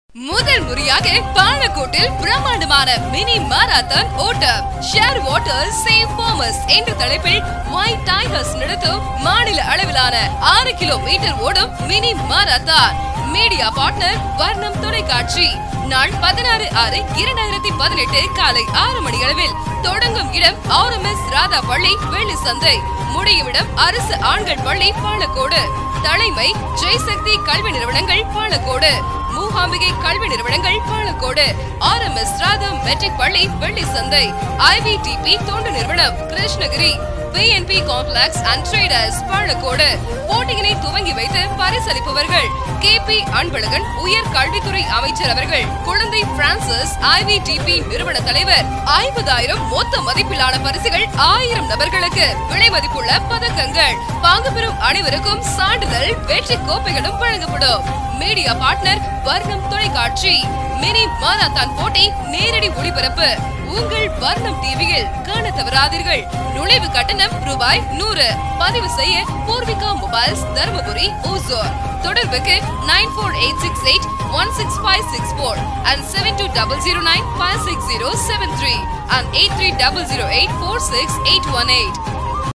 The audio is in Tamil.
முதல் முறையாக பாலக்கோட்டில் பிரம்மாண்டமான மினி மாரத்தான் ஓட்டம் ஷேர் வாட்டர் சேவ் ஃபார்மர்ஸ் என்ற தலைப்பில் ஒயிட் டைகர்ஸ் நடத்தும் மாநில அளவிலான ஆறு கிலோமீட்டர் ஓடும் மினி மாரத்தான் மீடியா பார்ட்னர் வர்ணம் தொலைக்காட்சி நாள் பதினாறு ஆறு இரண்டாயிரத்தி பதினெட்டு காலை ஆறு மணி அளவில் தொடங்கும் இடம் ஆர்எம்எஸ் ராதா பள்ளி வெள்ளி சந்தை முடியும் இடம் அரசு ஆண்கள் பள்ளி பாலக்கோடு தலைமை ஜெய்சக்தி கல்வி நிறுவனங்கள் பாலக்கோடு மூகாம்பிகை கல்வி நிறுவனங்கள் Palacode R M S Radha matric பள்ளி வெள்ளி சந்தை ஐவிடிபி தொண்டு நிறுவனம் Krishnagiri PNB complex and traders Palacode போட்டியினை துவங்கி வைத்து பரிசளிப்பவர்கள் கே பி அன்பழகன் உயர் கல்வித்துறை அமைச்சர் அவர்கள் குழந்தை பிரான்சிஸ் ஐவிடிபி நிறுவன தலைவர் ஐம்பதாயிரம் மொத்த மதிப்பிலான பரிசுகள் ஆயிரம் நபர்களுக்கு விலை மதிப்புள்ள பதக்கங்கள் பங்கு பெறும் அனைவருக்கும் சான்றிதழ் வெற்றி கோப்பைகளும் வழங்கப்படும் மீடியா பார்ட்னர் வர்ணம் தொலைக்காட்சி மினி மாராத்தான் போட்டி நேரடி ஒளிபரப்பு உங்கள் வர்ணம் டிவியில் காண தவறாதீர்கள் நுழைவு கட்டணம் ரூபாய் நூறு பதிவு செய்ய பூர்விகா மொபைல்ஸ் தருமபுரி ஓசோர் தொடர்புக்கு nine four eight six eight one six five six four and seven two double zero nine five six zero seven three and eight three double zero eight four six eight one eight